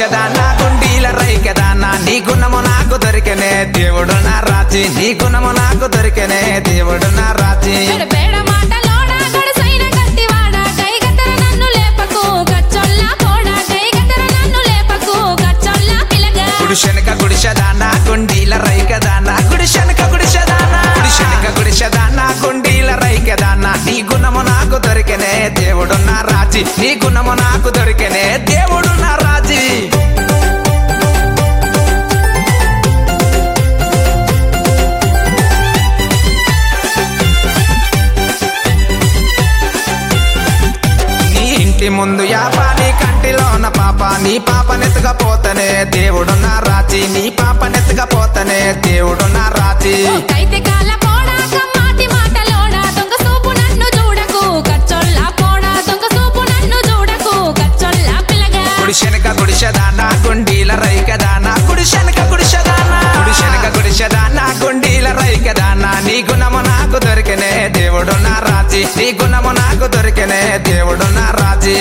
గుడిసెదానా గుండీల రైకెదానా నీ గుణము నాకు దొరికనే దేవుడు నా రాజీ నీ గుణము నాకు దొరికనే దేవుడు నా రాజీ గడపేడ మాటలోడా గడుసైన గట్టివాడా కైగతర నన్ను లేపకు గచ్చొల్లా పోడా కైగతర నన్ను లేపకు గచ్చొల్లా పిలగా గుడిశెనక గుడిసెదానా గుండీల రైకెదానా గుడిశెనక గుడిసెదానా గుడిశెనక గుడిసెదానా గుండీల రైకెదానా నీ గుణము నాకు దొరికనే దేవుడు నా రాజీ నీ గుణము నాకు దొరికనే దేవుడు నా రాజీ నీ ఇంటి ముందు యాపా నీ కంటిలోన పాప నీ పాప నెత్తుకపోతనే దేవుడు నా రాజీ నీ పాప నెత్తుకపోతనే దేవుడు నా రాజీ కైతే కాల పోడా కమ్మాటి మాటలోడా దొంగ సూపు నన్ను చూడకు గచ్చొల్లా పోడా దొంగ సూపు నన్ను చూడకు గచ్చొల్లా పిలగా గుడిశెనక గుడిసెదానా గుండీల రైకదానా గుడిశెనక గుడిసెదానా గుడిశెనక గుడిసెదానా గుండీల రైకదానా నీ గుణము నాకు దొరికనే దేవుడు నా రాజీ నీ గుణము నాకు దొరికనే దేవుడు నా రాజీ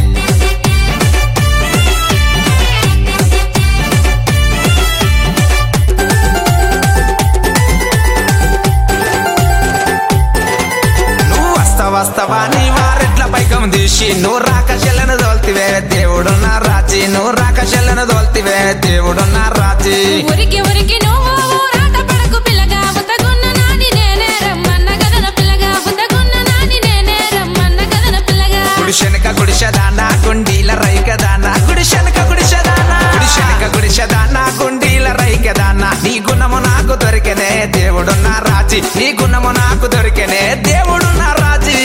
నువ్వు వస్తా వస్తావా నీ వారెట్ల పైకం తీసి నువ్వు రాక చెల్లను దోల్తివే దేవుడు నా రాజీ నువ్వు రాక చెల్లను దోల్తివే దేవుడు నా రాజీ ఉరికి ఉరికి నువ్వు ఊరాట పడకు పిల్లగా ఉతగున్న నాని నేనే రమ్మన్న గదన పిల్లగా ఉతగున్న నాని నేనే రమ్మన్న గదన పిల్లగా గుడిశెనక గుడిసెదానా గుండీల రైకదానా గుడిశెనక గుడిసెదానా గుడిశెనక గుడిసెదానా గుండీల రైకదానా నీ గుణము నాకు దొరికనే దేవుడు నా రాజీ నీ గుణము నాకు దొరికనే దేవుడు నా రాజీ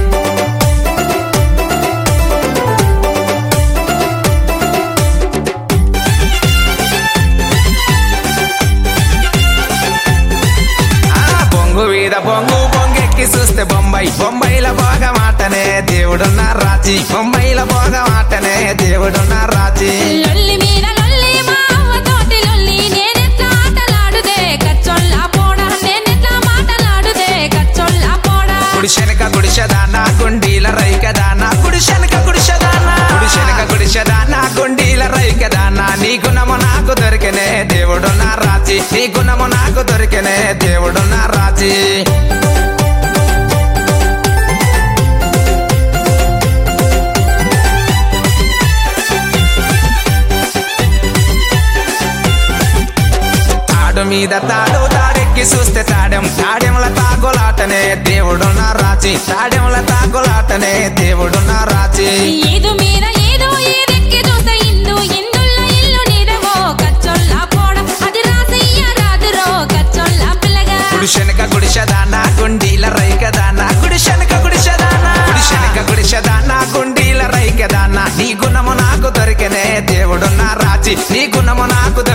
ఆ బొంగు మీద బొంగు బొంగెక్కి చూస్తే బొంబాయి బొంబాయిల బాగా మాటనే దేవుడు నా రాజీ బొంబాయిల బాగా మాటనే దేవుడు నా రాజీ లొల్లి మీద లొల్లి మా అవ్వ తోటి లొల్లి నేనెట్లా ఆటలాడుదే కచ్చొల్లా పోడా నేనెట్లా మాటలాడుదే కచ్చొల్లా పోడా గుడిశెనక గుడిసెదానా గుండీల రైకదానా గుడిశెనక గుడిసెదానా గుడిశెనక గుడిసెదానా గుండీల రైకదానా నీ గుణము నాకు దొరికనే దేవుడు నా రాజీ నీ గుణము నాకు దొరికనే దేవుడు నా రాజీ తాడు మీద తాడు తాడెక్కి చూస్తే తాడెం తాడెంల తాగులాటనే దేవుడు నా రాజీ తాడెంల తాగులాటనే దేవుడు నా రాజీ ఈదు మీద ఏదో ఈదెక్కి చూస్తే ఇందు ఇందుల్ల ఇల్లు నీదవో కచ్చొల్లా పోడా అది రాసయ్య రాదురో కచ్చొల్లా పిల్లగా గుడిశెనక గుడిసెదానా గుండీల రైకదానా గుడిశెనక గుడిసెదానా గుడిశెనక గుడిసెదానా గుండీల రైకదానా నీ గుణము నాకు దొరికనే దేవుడు నా రాజీ నీ గుణము నాకు దొరికెనే